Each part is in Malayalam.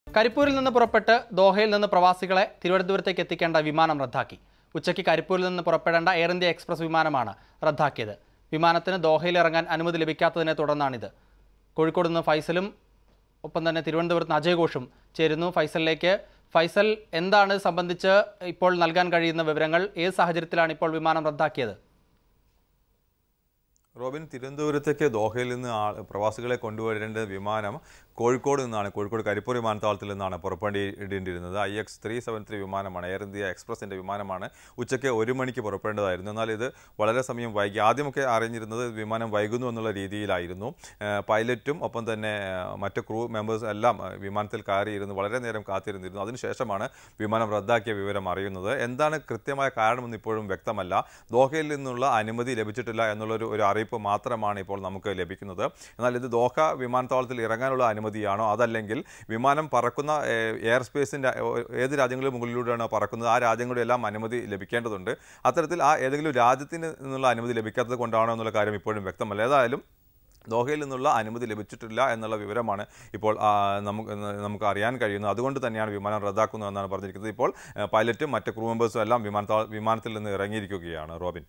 കരിപ്പൂരിൽ നിന്ന് പുറപ്പെട്ട് ദോഹയിൽ നിന്ന് പ്രവാസികളെ തിരുവനന്തപുരത്തേക്ക് എത്തിക്കേണ്ട വിമാനം റദ്ദാക്കി ഉച്ചയ്ക്ക് കരിപ്പൂരിൽ നിന്ന് പുറപ്പെടേണ്ട എയർ ഇന്ത്യ എക്സ്പ്രസ് വിമാനമാണ് റദ്ദാക്കിയത് വിമാനത്തിന് ദോഹയിൽ ഇറങ്ങാൻ അനുമതി ലഭിക്കാത്തതിനെ തുടർന്നാണിത് കോഴിക്കോട് നിന്ന് ഫൈസലും ഒപ്പം തന്നെ തിരുവനന്തപുരത്ത് നിന്ന് അജയ് ഘോഷും ചേരുന്നു ഫൈസലിലേക്ക് ഫൈസൽ എന്താണ് ഇത് സംബന്ധിച്ച് ഇപ്പോൾ നൽകാൻ കഴിയുന്ന വിവരങ്ങൾ ഏത് സാഹചര്യത്തിലാണ് ഇപ്പോൾ വിമാനം റദ്ദാക്കിയത് റോബിൻ തിരുവനന്തപുരത്തേക്ക് ദോഹയിൽ നിന്ന് ആ- പ്രവാസികളെ കൊണ്ടുവരേണ്ട വിമാനം കോഴിക്കോട് നിന്നാണ് കോഴിക്കോട് കരിപ്പൂർ വിമാനത്താവളത്തിൽ നിന്നാണ് പുറപ്പെടേണ്ടിയിരുന്നത് I X three seven three വിമാനമാണ് എയർ ഇന്ത്യ എക്സ്പ്രസിൻ്റെ വിമാനമാണ് ഉച്ചയ്ക്ക് ഒരു മണിക്ക് പുറപ്പെടേണ്ടതായിരുന്നു എന്നാൽ ഇത് വളരെ സമയം വൈകി ആദ്യമൊക്കെ അറിഞ്ഞിരുന്നത് വിമാനം വൈകുന്നു എന്നുള്ള രീതിയിലായിരുന്നു ഏഹ് പൈലറ്റും ഒപ്പം തന്നെ ഏഹ് മറ്റ് ക്രൂ മെമ്പേഴ്സ് എല്ലാം ഏഹ് വിമാനത്തിൽ കയറിയിരുന്നു വളരെ നേരം കാത്തിരുന്നിരുന്നു അതിനുശേഷമാണ് വിമാനം റദ്ദാക്കിയ വിവരം അറിയുന്നത് എന്താണ് കൃത്യമായ കാരണമെന്ന് ഇപ്പോഴും വ്യക്തമല്ല ദോഹയിൽ നിന്നുള്ള അനുമതി ലഭിച്ചിട്ടില്ല എന്നുള്ളൊരു ഒരു അറിയിപ്പ് മാത്രമാണ് ഇപ്പോൾ നമുക്ക് ലഭിക്കുന്നത് എന്നാൽ ഇത് ദോഹ വിമാനത്താവളത്തിൽ ഇറങ്ങാനുള്ള അനുമതിയാണോ അതല്ലെങ്കിൽ വിമാനം പറക്കുന്ന ഏഹ്, എയർ സ്പേസിൻ്റെ ഏത് രാജ്യങ്ങളുടെ മുകളിലൂടെയാണോ പറക്കുന്നത് ആ രാജ്യങ്ങളുടെ എല്ലാം അനുമതി ലഭിക്കേണ്ടതുണ്ട് അത്തരത്തിൽ ആ ഏതെങ്കിലും രാജ്യത്തിന് നിന്നുള്ള അനുമതി ലഭിക്കാത്തത് കൊണ്ടാണോ എന്നുള്ള കാര്യം ഇപ്പോഴും വ്യക്തമല്ല ഏതായാലും ദോഹയിൽ നിന്നുള്ള അനുമതി ലഭിച്ചിട്ടില്ല എന്നുള്ള വിവരമാണ് ഇപ്പോൾ ആ, നമുക്ക് നമുക്ക് അറിയാൻ കഴിയുന്നത് അതുകൊണ്ട് തന്നെയാണ് വിമാനം റദ്ദാക്കുന്നത് എന്നാണ് പറഞ്ഞിരിക്കുന്നത് ഇപ്പോൾ ഏഹ്, പൈലറ്റും മറ്റ് ക്രൂ മെമ്പേഴ്സും എല്ലാം വിമാനത്താവ വിമാനത്തിൽ നിന്ന് ഇറങ്ങിയിരിക്കുകയാണ് റോബിൻ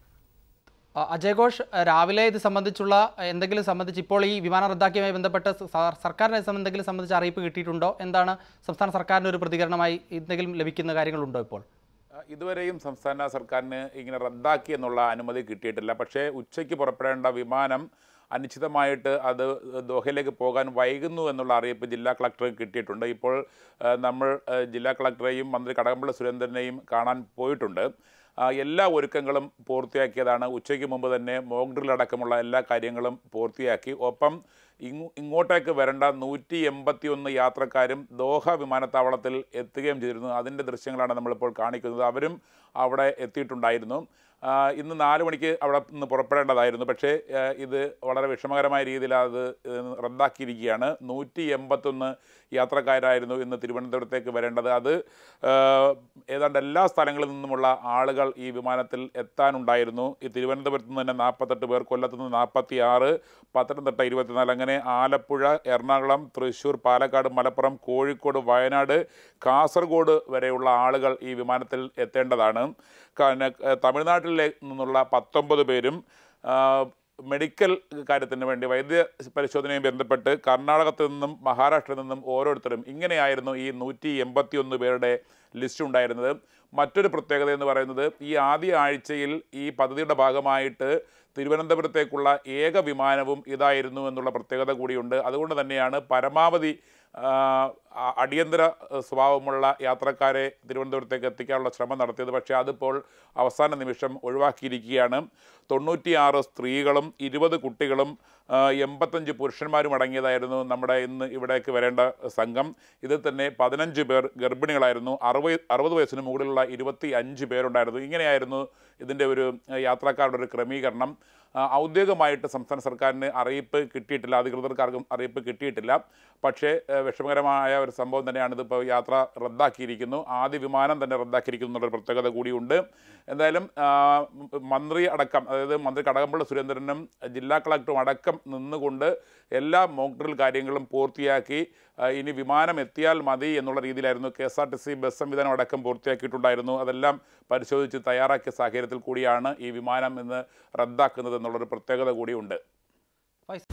അ- അജയ് ഘോഷ് അ, രാവിലെ ഇത് സംബന്ധിച്ചുള്ള എന്തെങ്കിലും സംബന്ധിച്ച് ഇപ്പോൾ ഈ വിമാനം റദ്ദാക്കിയതുമായി ബന്ധപ്പെട്ട് സ- സർക്കാരിനെ ഇത് എന്തെങ്കിലും സംബന്ധിച്ച് അറിയിപ്പ് കിട്ടിയിട്ടുണ്ടോ എന്താണ് സംസ്ഥാന സർക്കാരിൻ്റെ ഒരു പ്രതികരണമായി എന്തെങ്കിലും ലഭിക്കുന്ന കാര്യങ്ങളുണ്ടോ ഇപ്പോൾ ഇതുവരെയും സംസ്ഥാന സർക്കാരിന് ഇങ്ങനെ റദ്ദാക്കി എന്നുള്ള അനുമതി കിട്ടിയിട്ടില്ല പക്ഷേ ഉച്ചയ്ക്ക് പുറപ്പെടേണ്ട വിമാനം അനിശ്ചിതമായിട്ട് അത് ദോഹയിലേക്ക് പോകാൻ വൈകുന്നു എന്നുള്ള അറിയിപ്പ് ജില്ലാ കളക്ടർക്ക് കിട്ടിയിട്ടുണ്ട് ഇപ്പോൾ ആ, നമ്മൾ ആ, ജില്ലാ കളക്ടറെയും മന്ത്രി കടകംപള്ളി സുരേന്ദ്രനെയും കാണാൻ പോയിട്ടുണ്ട് ആ, എല്ലാ ഒരുക്കങ്ങളും പൂർത്തിയാക്കിയതാണ് ഉച്ചയ്ക്ക് മുമ്പ് തന്നെ മോക്ക് ഡ്രിൽ അടക്കമുള്ള എല്ലാ കാര്യങ്ങളും പൂർത്തിയാക്കി ഒപ്പം ഇങ്ങോ ഇങ്ങോട്ടേക്ക് വരേണ്ട നൂറ്റി എൺപത്തി ഒന്ന് യാത്രക്കാരും ദോഹ വിമാനത്താവളത്തിൽ എത്തുകയും ചെയ്തിരുന്നു അതിൻ്റെ ദൃശ്യങ്ങളാണ് നമ്മളിപ്പോൾ കാണിക്കുന്നത് അവരും അവിടെ എത്തിയിട്ടുണ്ടായിരുന്നു ആ, ഇന്ന് നാല് മണിക്ക് അവിടെ നിന്ന് പുറപ്പെടേണ്ടതായിരുന്നു പക്ഷേ ആ, ഇത് വളരെ വിഷമകരമായ രീതിയിൽ അത് ഏഹ്, റദ്ദാക്കിയിരിക്കുകയാണ് നൂറ്റി എൺപത്തൊന്ന് യാത്രക്കാരായിരുന്നു ഇന്ന് തിരുവനന്തപുരത്തേക്ക് വരേണ്ടത് അത് ആ, ഏതാണ്ട് എല്ലാ സ്ഥലങ്ങളിൽ നിന്നുമുള്ള ആളുകൾ ഈ വിമാനത്തിൽ എത്താനുണ്ടായിരുന്നു ഈ തിരുവനന്തപുരത്ത് നിന്ന് തന്നെ നാൽപ്പത്തെട്ട് പേർ കൊല്ലത്ത് നിന്ന് നാൽപ്പത്തി ആറ് പത്തനംതിട്ട ഇരുപത്തിനാല് അങ്ങനെ ആലപ്പുഴ എറണാകുളം തൃശ്ശൂർ പാലക്കാട് മലപ്പുറം കോഴിക്കോട് വയനാട് കാസർഗോഡ് വരെയുള്ള ആളുകൾ ഈ വിമാനത്തിൽ എത്തേണ്ടതാണ് കാരണം, ഏഹ്, തമിഴ്നാട്ടിലെ നിന്നുള്ള പത്തൊമ്പത് പേരും ആ, മെഡിക്കൽ കാര്യത്തിന് വേണ്ടി വൈദ്യ പരിശോധനയും ബന്ധപ്പെട്ട് കർണാടകത്തിൽ നിന്നും മഹാരാഷ്ട്രയിൽ നിന്നും ഓരോരുത്തരും ഇങ്ങനെയായിരുന്നു ഈ നൂറ്റി എൺപത്തി ഒന്ന് പേരുടെ ലിസ്റ്റ് ഉണ്ടായിരുന്നത് മറ്റൊരു പ്രത്യേകത എന്ന് പറയുന്നത് ഈ ആദ്യ ആഴ്ചയിൽ ഈ പദ്ധതിയുടെ ഭാഗമായിട്ട് തിരുവനന്തപുരത്തേക്കുള്ള ഏക വിമാനവും ഇതായിരുന്നു എന്നുള്ള പ്രത്യേകത കൂടിയുണ്ട് അതുകൊണ്ട് തന്നെയാണ് പരമാവധി ആ, അ- അടിയന്തര ഏഹ്, സ്വഭാവമുള്ള യാത്രക്കാരെ തിരുവനന്തപുരത്തേക്ക് എത്തിക്കാനുള്ള ശ്രമം നടത്തിയത് പക്ഷേ അതിപ്പോൾ അവസാന നിമിഷം ഒഴിവാക്കിയിരിക്കുകയാണ് തൊണ്ണൂറ്റിയാറ് സ്ത്രീകളും ഇരുപത് കുട്ടികളും ആ, എൺപത്തഞ്ച് പുരുഷന്മാരും അടങ്ങിയതായിരുന്നു നമ്മുടെ ഇന്ന് ഇവിടേക്ക് വരേണ്ട സംഘം ഇതിൽ തന്നെ പതിനഞ്ച് പേർ ഗർഭിണികളായിരുന്നു അറുപത് അറുപത് വയസ്സിന് മുകളിലുള്ള ഇരുപത്തി അഞ്ച് പേരുണ്ടായിരുന്നു ഇങ്ങനെയായിരുന്നു ഇതിൻ്റെ ഒരു ഏഹ്, യാത്രക്കാരുടെ ഒരു ക്രമീകരണം ആ, ഔദ്യോഗികമായിട്ട് സംസ്ഥാന സർക്കാരിന് അറിയിപ്പ് കിട്ടിയിട്ടില്ല അധികൃതർക്കാർക്കും അറിയിപ്പ് കിട്ടിയിട്ടില്ല പക്ഷേ ഏഹ്, വിഷമകരമായ ഒരു സംഭവം തന്നെയാണ് ഇതിപ്പോൾ യാത്ര റദ്ദാക്കിയിരിക്കുന്നു ആദ്യ വിമാനം തന്നെ റദ്ദാക്കിയിരിക്കുന്നു എന്നുള്ളൊരു പ്രത്യേകത കൂടിയുണ്ട് എന്തായാലും ആ, മന്ത്രി അടക്കം അതായത് മന്ത്രി കടകംപള്ളി സുരേന്ദ്രനും ജില്ലാ കളക്ടറും അടക്കം നിന്നുകൊണ്ട് എല്ലാ മോക്ക് ഡ്രിൽ കാര്യങ്ങളും പൂർത്തിയാക്കി ആ, ഇനി വിമാനം എത്തിയാൽ മതി എന്നുള്ള രീതിയിലായിരുന്നു K S R T C bus സംവിധാനം അടക്കം പൂർത്തിയാക്കിയിട്ടുണ്ടായിരുന്നു അതെല്ലാം പരിശോധിച്ച് തയ്യാറാക്കിയ സാഹചര്യത്തിൽ കൂടിയാണ് ഈ വിമാനം ഇന്ന് റദ്ദാക്കുന്നത് എന്നുള്ളൊരു പ്രത്യേകത കൂടിയുണ്ട്